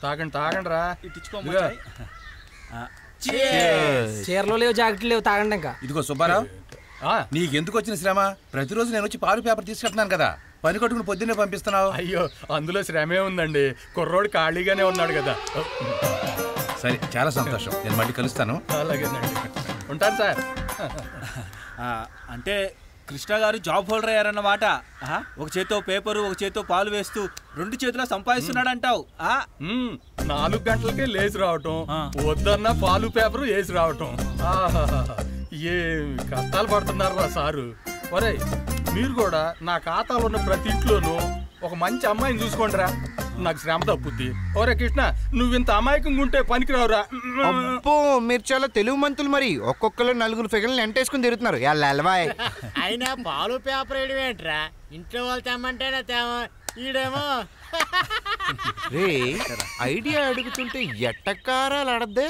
తాగండి తాగండి రా ఇట్టించుకోమ్మా చీరలో లేవు జాకెట్లు లేవు తాగండి ఇంకా ఇదిగో సుబ్బారావు నీకెందుకు వచ్చిన శ్రమ ప్రతిరోజు నేను వచ్చి పాలు పేపర్ తీసుకెళ్తున్నాను కదా పని కట్టుకుని పొద్దున్నే పంపిస్తున్నావు అయ్యో అందులో శ్రమే ఉందండి కుర్రోడు ఖాళీగానే ఉన్నాడు కదా సరే చాలా సంతోషం నేను మళ్ళీ కలుస్తాను అలాగేనండి ఉంటాను సార్ ఆ, అంటే కృష్ణ గారు జాబ్ హోల్డర్ అయ్యారన్నమాట ఆ, ఒక చేతో పేపరు ఒక చేతో పాలు వేస్తూ రెండు చేతుల సంపాదిస్తున్నాడు అంటావు మ్మ్. నాలుగు గంటలకే లేచి రావటం వద్దన్న పాలు పేపర్ వేసి రావటం ఆహాహాహా. ఏం కష్టాలు పడుతున్నారు రా సారు ఒరే మీరు కూడా నా ఖాతాలో ఉన్న ప్రతి ఇంట్లోనూ ఒక మంచి అమ్మాయిని చూసుకోండి రా నాకు శ్రమ తప్పుద్ది ఒరే కృష్ణ నువ్వు ఇంత అమాయకంగా ఉంటే పనికిరావురా అబ్బో మీరు చాలా తెలుగు మంతులు మరి ఒక్కొక్కరు నలుగురు ఫిగర్లు ఎంటేసుకుని తిరుగుతున్నారు ఎల్లవాయ్ అయినా పాలు పేపర్ వేయడం ఏంట్రా ఇంట్లో వాళ్ళు తెమ్మంటేనే తేమ ఈడేమో రే ఐడియా అడుగుతుంటే ఎట్టకారాలు అడద్దే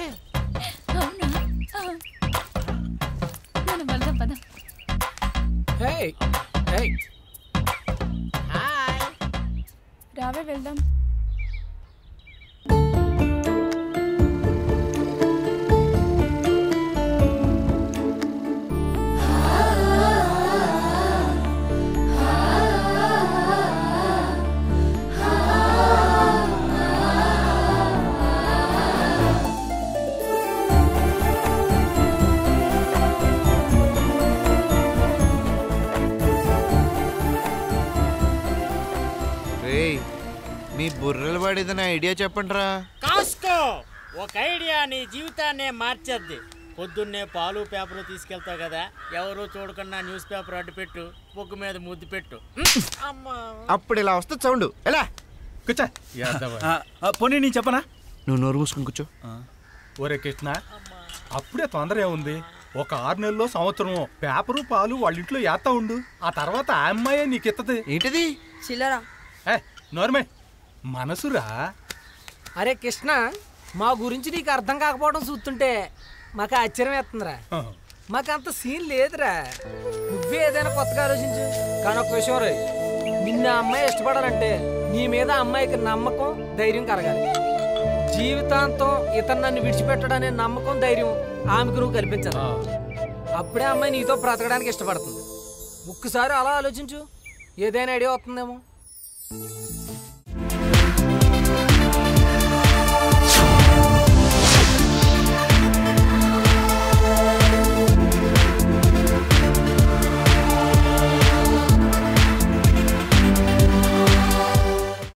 మనం వెళ్దాం పద రావే వెళ్దాం రే మీ బుర్రలు పడేదని ఐడియా చెప్పండి రా కాస్కో ఒక ఐడియా నీ జీవితాన్నే మార్చేద్ది పొద్దున్నే పాలు పేపర్ తీసుకెళ్తావు కదా ఎవరు చూడకుండా న్యూస్ పేపర్ అడ్డు పెట్టు బొగ్గు మీద ముద్దు పెట్టు అమ్మా అప్పుడు ఇలా వస్తుంది సౌండ్ ఎలా కూర్చో పోనీ నేను చెప్పనా నువ్వు నోరు మూసుకుని కూర్చో ఒరే కృష్ణ అప్పుడే తొందర ఏముంది ఒక ఆరు నెలల్లో సంవత్సరం పేపరు పాలు వాళ్ళ ఇంట్లో ఏత్తా ఉండు ఆ తర్వాత ఆ అమ్మాయే నీకు ఎత్తది ఏంటిది చిల్లరా ఏ నోర్మే మనసురా అరే కృష్ణ మా గురించి నీకు అర్థం కాకపోవడం చూస్తుంటే మాకు ఆశ్చర్యం వేస్తుందిరా మాకు అంత సీన్ లేదురా నువ్వే ఏదైనా కొత్తగా ఆలోచించు కానీ ఒక విషయం రే నిన్న ఆ అమ్మాయి ఇష్టపడాలంటే నీ మీద ఆ అమ్మాయికి నమ్మకం ధైర్యం కలగాలి జీవితాంతం ఇతను నన్ను విడిచిపెట్టడనే నమ్మకం ధైర్యం ఆమెకు నువ్వు కల్పించాలి అప్పుడే ఆ అమ్మాయి నీతో బ్రతకడానికి ఇష్టపడుతుంది ఒక్కసారి అలా ఆలోచించు ఏదైనా ఐడియా వస్తుందేమో